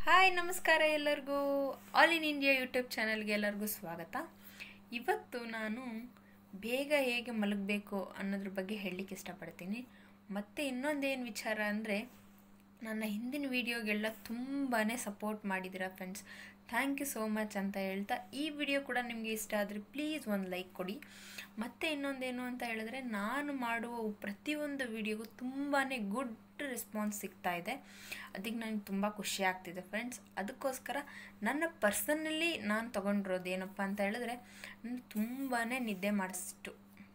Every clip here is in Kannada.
ಹಾಯ್ ನಮಸ್ಕಾರ ಎಲ್ಲರಿಗೂ ಆಲ್ ಇನ್ ಇಂಡಿಯಾ ಯೂಟ್ಯೂಬ್ ಚಾನಲ್ಗೆ ಎಲ್ಲರಿಗೂ ಸ್ವಾಗತ ಇವತ್ತು ನಾನು ಬೇಗ ಹೇಗೆ ಮಲಗಬೇಕು ಅನ್ನೋದ್ರ ಬಗ್ಗೆ ಹೇಳಲಿಕ್ಕೆ ಇಷ್ಟಪಡ್ತೀನಿ ಮತ್ತು ಇನ್ನೊಂದೇನು ವಿಚಾರ ಅಂದರೆ ನನ್ನ ಹಿಂದಿನ ವೀಡಿಯೋಗೆಲ್ಲ ತುಂಬಾ ಸಪೋರ್ಟ್ ಮಾಡಿದ್ದೀರಾ friends thank you so much ಅಂತ ಹೇಳ್ತಾ ಈ ವಿಡಿಯೋ ಕೂಡ ನಿಮಗೆ ಇಷ್ಟ ಆದರೆ ಪ್ಲೀಸ್ ಒಂದು ಲೈಕ್ ಕೊಡಿ ಮತ್ತು ಇನ್ನೊಂದೇನು ಅಂತ ಹೇಳಿದ್ರೆ ನಾನು ಮಾಡುವ ಪ್ರತಿಯೊಂದು ವಿಡಿಯೋಗೂ ತುಂಬಾ ಗುಡ್ ರೆಸ್ಪಾನ್ಸ್ ಸಿಗ್ತಾ ಇದೆ ಅದಕ್ಕೆ ನನಗೆ ತುಂಬ ಖುಷಿ ಆಗ್ತಿದೆ ಫ್ರೆಂಡ್ಸ್ ಅದಕ್ಕೋಸ್ಕರ ನನ್ನ ಪರ್ಸನಲಿ ನಾನು ತೊಗೊಂಡಿರೋದು ಏನಪ್ಪ ಅಂತ ಹೇಳಿದ್ರೆ ನಾನು ತುಂಬಾ ನಿದ್ದೆ ಮಾಡಿಸ್ತು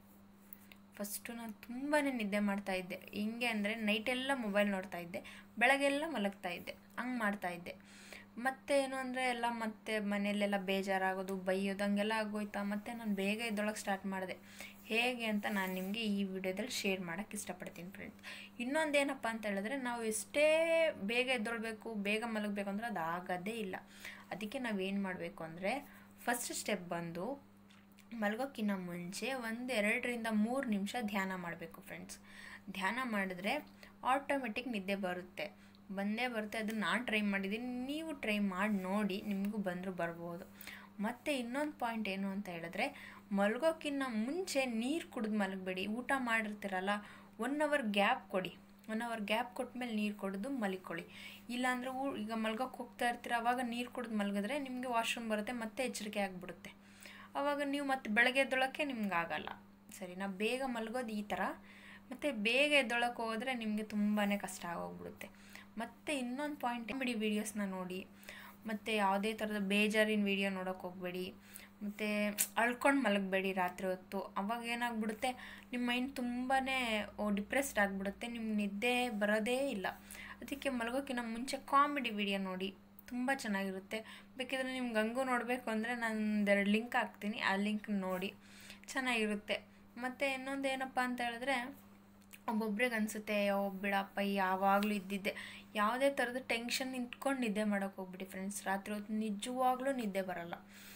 ಫಸ್ಟು ನಾನು ತುಂಬಾ ನಿದ್ದೆ ಮಾಡ್ತಾ ಇದ್ದೆ ಹಿಂಗೆ ಅಂದರೆ ನೈಟೆಲ್ಲ ಮೊಬೈಲ್ ನೋಡ್ತಾ ಇದ್ದೆ ಬೆಳಗ್ಗೆಲ್ಲ ಮಲಗ್ತಾ ಇದ್ದೆ ಹಂಗೆ ಮಾಡ್ತಾ ಇದ್ದೆ ಮತ್ತೆ ಏನು ಅಂದರೆ ಎಲ್ಲ ಮತ್ತೆ ಮನೆಯಲ್ಲೆಲ್ಲ ಬೇಜಾರಾಗೋದು ಬೈಯೋದು ಹಂಗೆಲ್ಲ ಆಗೋಯ್ತಾ ಮತ್ತು ನಾನು ಬೇಗ ಎದ್ದೊಳಗೆ ಸ್ಟಾರ್ಟ್ ಮಾಡಿದೆ ಹೇಗೆ ಅಂತ ನಾನು ನಿಮಗೆ ಈ ವಿಡಿಯೋದಲ್ಲಿ ಶೇರ್ ಮಾಡೋಕ್ಕೆ ಇಷ್ಟಪಡ್ತೀನಿ ಫ್ರೆಂಡ್ಸ್ ಇನ್ನೊಂದೇನಪ್ಪ ಅಂತ ಹೇಳಿದ್ರೆ ನಾವು ಎಷ್ಟೇ ಬೇಗ ಎದ್ದೊಳ್ಬೇಕು ಬೇಗ ಮಲಗಬೇಕು ಅಂದರೆ ಅದು ಆಗೋದೇ ಇಲ್ಲ ಅದಕ್ಕೆ ನಾವೇನು ಮಾಡಬೇಕು ಅಂದರೆ ಫಸ್ಟ್ ಸ್ಟೆಪ್ ಬಂದು ಮಲಗೋಕ್ಕಿಂತ ಮುಂಚೆ ಒಂದು ಎರಡರಿಂದ ಮೂರು ನಿಮಿಷ ಧ್ಯಾನ ಮಾಡಬೇಕು ಫ್ರೆಂಡ್ಸ್ ಧ್ಯಾನ ಮಾಡಿದ್ರೆ ಆಟೋಮೆಟಿಕ್ ನಿದ್ದೆ ಬರುತ್ತೆ ಬಂದೇ ಬರುತ್ತೆ ಅದು ನಾನು ಟ್ರೈ ಮಾಡಿದ್ದೀನಿ ನೀವು ಟ್ರೈ ಮಾಡಿ ನೋಡಿ ನಿಮಗೂ ಬಂದರೂ ಬರ್ಬೋದು ಮತ್ತು ಇನ್ನೊಂದು ಪಾಯಿಂಟ್ ಏನು ಅಂತ ಹೇಳಿದ್ರೆ ಮಲಗೋಕ್ಕಿಂತ ಮುಂಚೆ ನೀರು ಕುಡಿದು ಮಲಗಬೇಡಿ ಊಟ ಮಾಡಿರ್ತೀರಲ್ಲ ಒನ್ ಅವರ್ ಗ್ಯಾಪ್ ಕೊಡಿ ಒನ್ ಅವರ್ ಗ್ಯಾಪ್ ಕೊಟ್ಮೇಲೆ ನೀರು ಕುಡಿದು ಮಲಿಕೊಳ್ಳಿ ಇಲ್ಲಾಂದರೆ ಊ ಈಗ ಮಲ್ಗೋಕ್ಕೆ ಹೋಗ್ತಾ ಇರ್ತೀರ ಅವಾಗ ನೀರು ಕುಡಿದು ಮಲಗಿದ್ರೆ ನಿಮಗೆ ವಾಶ್ರೂಮ್ ಬರುತ್ತೆ ಮತ್ತೆ ಎಚ್ಚರಿಕೆ ಆಗಿಬಿಡುತ್ತೆ ಅವಾಗ ನೀವು ಮತ್ತೆ ಬೆಳಗ್ಗೆ ಎದ್ದೊಳಕ್ಕೆ ನಿಮ್ಗೆ ಆಗಲ್ಲ ಸರಿನಾ ಬೇಗ ಮಲಗೋದು ಈ ಥರ ಮತ್ತು ಬೇಗ ಎದ್ದೊಳಕ್ಕೆ ಹೋದರೆ ನಿಮಗೆ ತುಂಬಾ ಕಷ್ಟ ಆಗೋಗ್ಬಿಡುತ್ತೆ ಮತ್ತು ಇನ್ನೊಂದು ಪಾಯಿಂಟ್ ಕಾಮಿಡಿ ವೀಡಿಯೋಸ್ನ ನೋಡಿ ಮತ್ತು ಯಾವುದೇ ಥರದ ಬೇಜಾರಿನ ವೀಡಿಯೋ ನೋಡೋಕೆ ಹೋಗಬೇಡಿ ಮತ್ತು ಅಳ್ಕೊಂಡು ಮಲಗಬೇಡಿ ರಾತ್ರಿ ಹೊತ್ತು ಅವಾಗ ಏನಾಗ್ಬಿಡುತ್ತೆ ನಿಮ್ಮ ಮೈಂಡ್ ತುಂಬಾ ಡಿಪ್ರೆಸ್ಡ್ ಆಗಿಬಿಡುತ್ತೆ ನಿಮ್ಗೆ ನಿದ್ದೆ ಬರೋದೇ ಇಲ್ಲ ಅದಕ್ಕೆ ಮಲಗೋಕ್ಕಿಂತ ಮುಂಚೆ ಕಾಮಿಡಿ ವಿಡಿಯೋ ನೋಡಿ ತುಂಬ ಚೆನ್ನಾಗಿರುತ್ತೆ ಬೇಕಿದ್ರೆ ನಿಮ್ಗೆ ಹಂಗೂ ನೋಡಬೇಕು ಅಂದರೆ ನಾನು ಒಂದೆರಡು ಲಿಂಕ್ ಹಾಕ್ತೀನಿ ಆ ಲಿಂಕ್ ನೋಡಿ ಚೆನ್ನಾಗಿರುತ್ತೆ ಮತ್ತು ಇನ್ನೊಂದು ಏನಪ್ಪ ಅಂತ ಹೇಳಿದ್ರೆ ಒಬ್ಬೊಬ್ರಿಗೆ ಅನಿಸುತ್ತೆ ಬಿಡಪ್ಪ ಯಾವಾಗಲೂ ಇದ್ದಿದ್ದೆ ಯಾವುದೇ ಥರದ ಟೆನ್ಷನ್ ನಿಂತ್ಕೊಂಡು ನಿದ್ದೆ ಮಾಡೋಕೆ ಹೋಗ್ಬಿಡಿ ಫ್ರೆಂಡ್ಸ್ ರಾತ್ರಿ ಹೊತ್ತು ನಿಜವಾಗ್ಲೂ ನಿದ್ದೆ ಬರೋಲ್ಲ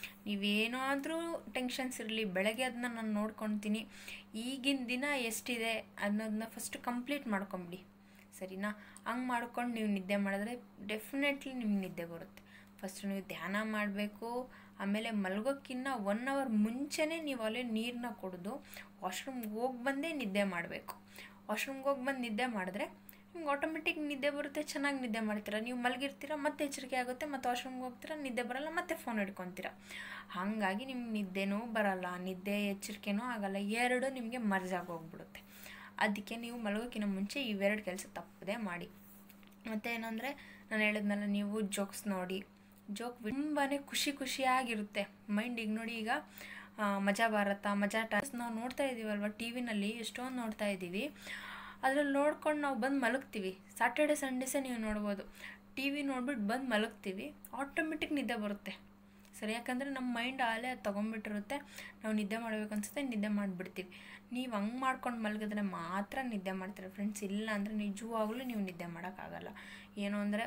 ನೀವೇನಾದರೂ ಟೆನ್ಷನ್ಸ್ ಇರಲಿ ಬೆಳಗ್ಗೆ ಅದನ್ನ ನಾನು ನೋಡ್ಕೊತೀನಿ ಈಗಿನ ದಿನ ಎಷ್ಟಿದೆ ಅನ್ನೋದನ್ನ ಫಸ್ಟ್ ಕಂಪ್ಲೀಟ್ ಮಾಡ್ಕೊಂಬಿಡಿ ಸರಿನಾ ಹಂಗೆ ಮಾಡ್ಕೊಂಡು ನೀವು ನಿದ್ದೆ ಮಾಡಿದ್ರೆ ಡೆಫಿನೆಟ್ಲಿ ನಿಮ್ಗೆ ನಿದ್ದೆ ಬರುತ್ತೆ ಫಸ್ಟ್ ನೀವು ಧ್ಯಾನ ಮಾಡಬೇಕು ಆಮೇಲೆ ಮಲಗೋಕ್ಕಿಂತ ಒನ್ ಅವರ್ ಮುಂಚೆನೇ ನೀವು ಅಲ್ಲೇ ನೀರನ್ನ ಕುಡಿದು ವಾಶ್ರೂಮ್ಗೆ ಹೋಗಿ ಬಂದೇ ನಿದ್ದೆ ಮಾಡಬೇಕು ವಾಶ್ರೂಮ್ಗೆ ಹೋಗಿ ಬಂದು ನಿದ್ದೆ ಮಾಡಿದ್ರೆ ನಿಮ್ಗೆ ಆಟೋಮೆಟಿಕ್ ನಿದ್ದೆ ಬರುತ್ತೆ ಚೆನ್ನಾಗಿ ನಿದ್ದೆ ಮಾಡ್ತೀರ ನೀವು ಮಲಗಿರ್ತೀರ ಮತ್ತೆ ಎಚ್ಚರಿಕೆ ಆಗುತ್ತೆ ಮತ್ತು ವಾಶ್ರೂಮ್ಗೆ ಹೋಗ್ತೀರ ನಿದ್ದೆ ಬರಲ್ಲ ಮತ್ತೆ ಫೋನ್ ಹಿಡ್ಕೊತೀರ ಹಾಗಾಗಿ ನಿಮ್ಗೆ ನಿದ್ದೆನೂ ಬರಲ್ಲ ನಿದ್ದೆ ಎಚ್ಚರಿಕೆನೂ ಆಗಲ್ಲ ಎರಡು ನಿಮಗೆ ಮರ್ಜಾಗಿ ಹೋಗ್ಬಿಡುತ್ತೆ ಅದಕ್ಕೆ ನೀವು ಮಲಗೋಕ್ಕಿಂತ ಮುಂಚೆ ಇವೆರಡು ಕೆಲಸ ತಪ್ಪದೆ ಮಾಡಿ ಮತ್ತು ಏನಂದರೆ ನಾನು ಹೇಳಿದ್ನಲ್ಲ ನೀವು ಜೋಕ್ಸ್ ನೋಡಿ ಜೋಕ್ ತುಂಬಾ ಖುಷಿ ಖುಷಿಯಾಗಿರುತ್ತೆ ಮೈಂಡ್ ಈಗ ನೋಡಿ ಈಗ ಮಜಾ ಭಾರತ ಮಜಾ ಟಾಸ್ ನಾವು ನೋಡ್ತಾ ಇದ್ದೀವಲ್ವ ಟಿ ವಿನಲ್ಲಿ ಎಷ್ಟೊಂದು ನೋಡ್ತಾ ಇದ್ದೀವಿ ಅದ್ರಲ್ಲಿ ನೋಡ್ಕೊಂಡು ನಾವು ಬಂದು ಮಲಗ್ತೀವಿ ಸಾಟರ್ಡೆ ಸಂಡೇಸೇ ನೀವು ನೋಡ್ಬೋದು ಟಿ ವಿ ನೋಡ್ಬಿಟ್ಟು ಬಂದು ಮಲಗ್ತೀವಿ ಆಟೋಮೆಟಿಕ್ ನಿದ್ದೆ ಬರುತ್ತೆ ಸರಿ ಯಾಕಂದರೆ ನಮ್ಮ ಮೈಂಡ್ ಆಲೇ ಅದು ತೊಗೊಂಬಿಟ್ಟಿರುತ್ತೆ ನಾವು ನಿದ್ದೆ ಮಾಡಬೇಕು ಅನ್ಸುತ್ತೆ ನಿದ್ದೆ ಮಾಡಿಬಿಡ್ತೀವಿ ನೀವು ಹಂಗೆ ಮಾಡ್ಕೊಂಡು ಮಲಗಿದ್ರೆ ಮಾತ್ರ ನಿದ್ದೆ ಮಾಡ್ತಾರೆ ಫ್ರೆಂಡ್ಸ್ ಇಲ್ಲ ಅಂದರೆ ನಿಜವಾಗ್ಲೂ ನೀವು ನಿದ್ದೆ ಮಾಡೋಕ್ಕಾಗಲ್ಲ ಏನು ಅಂದರೆ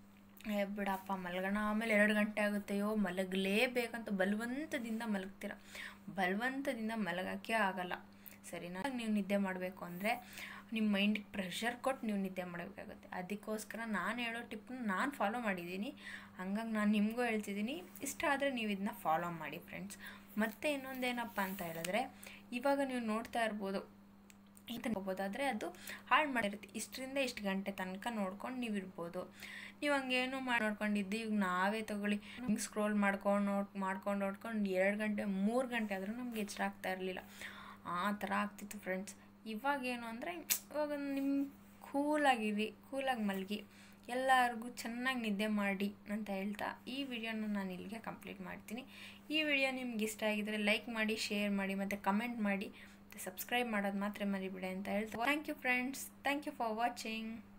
ಬಿಡಪ್ಪ ಮಲಗೋಣ ಆಮೇಲೆ ಎರಡು ಗಂಟೆ ಆಗುತ್ತೆಯೋ ಮಲಗಲೇಬೇಕಂತ ಬಲವಂತದಿಂದ ಮಲಗ್ತೀರ ಬಲವಂತದಿಂದ ಮಲಗೋಕ್ಕೆ ಆಗಲ್ಲ ಸರಿನಾ ನೀವು ನಿದ್ದೆ ಮಾಡಬೇಕು ಅಂದರೆ ನಿಮ್ಮ ಮೈಂಡಿಗೆ ಪ್ರೆಷರ್ ಕೊಟ್ಟು ನೀವು ನಿದ್ದೆ ಮಾಡಬೇಕಾಗುತ್ತೆ ಅದಕ್ಕೋಸ್ಕರ ನಾನು ಹೇಳೋ ಟಿಪ್ನ ನಾನು ಫಾಲೋ ಮಾಡಿದ್ದೀನಿ ಹಂಗಾಗಿ ನಾನು ನಿಮಗೂ ಹೇಳ್ತಿದ್ದೀನಿ ಇಷ್ಟ ಆದರೆ ನೀವು ಇದನ್ನ ಫಾಲೋ ಮಾಡಿ ಫ್ರೆಂಡ್ಸ್ ಮತ್ತು ಇನ್ನೊಂದೇನಪ್ಪ ಅಂತ ಹೇಳಿದ್ರೆ ಇವಾಗ ನೀವು ನೋಡ್ತಾ ಇರ್ಬೋದು ಅಂತ ಹೋಗ್ಬೋದಾದರೆ ಅದು ಹಾಳು ಮಾಡಿರುತ್ತೆ ಇಷ್ಟರಿಂದ ಇಷ್ಟು ಗಂಟೆ ತನಕ ನೋಡ್ಕೊಂಡು ನೀವು ಇರ್ಬೋದು ನೀವು ಹಂಗೇನು ಮಾಡಿ ನೋಡ್ಕೊಂಡಿದ್ದು ಈಗ ನಾವೇ ತೊಗೊಳ್ಳಿ ಹಿಂಗೆ ಸ್ಕ್ರೋಲ್ ಮಾಡ್ಕೊಂಡು ನೋಡ್ ಮಾಡ್ಕೊಂಡು ನೋಡ್ಕೊಂಡು ಎರಡು ಗಂಟೆ ಮೂರು ಗಂಟೆ ಆದರೂ ನಮ್ಗೆ ಎಚ್ಚರ ಆಗ್ತಾ ಇರಲಿಲ್ಲ ಆ ಥರ ಆಗ್ತಿತ್ತು ಫ್ರೆಂಡ್ಸ್ ಇವಾಗ ಏನು ಅಂದರೆ ಇವಾಗ ನಿಮ್ಮ ಕೂಲಾಗಿರಿ ಕೂಲಾಗಿ ಮಲಗಿ ಎಲ್ಲರಿಗೂ ಚೆನ್ನಾಗಿ ನಿದ್ದೆ ಮಾಡಿ ಅಂತ ಹೇಳ್ತಾ ಈ ವಿಡಿಯೋನ ನಾನು ಇಲ್ಲಿಗೆ ಕಂಪ್ಲೀಟ್ ಮಾಡ್ತೀನಿ ಈ ವಿಡಿಯೋ ನಿಮ್ಗೆ ಇಷ್ಟ ಆಗಿದರೆ ಲೈಕ್ ಮಾಡಿ ಶೇರ್ ಮಾಡಿ ಮತ್ತು ಕಮೆಂಟ್ ಮಾಡಿ ಮತ್ತು ಸಬ್ಸ್ಕ್ರೈಬ್ ಮಾಡೋದು ಮಾತ್ರ ಮರಿಬೇಡಿ ಅಂತ ಹೇಳ್ತಾ thank you friends thank you for watching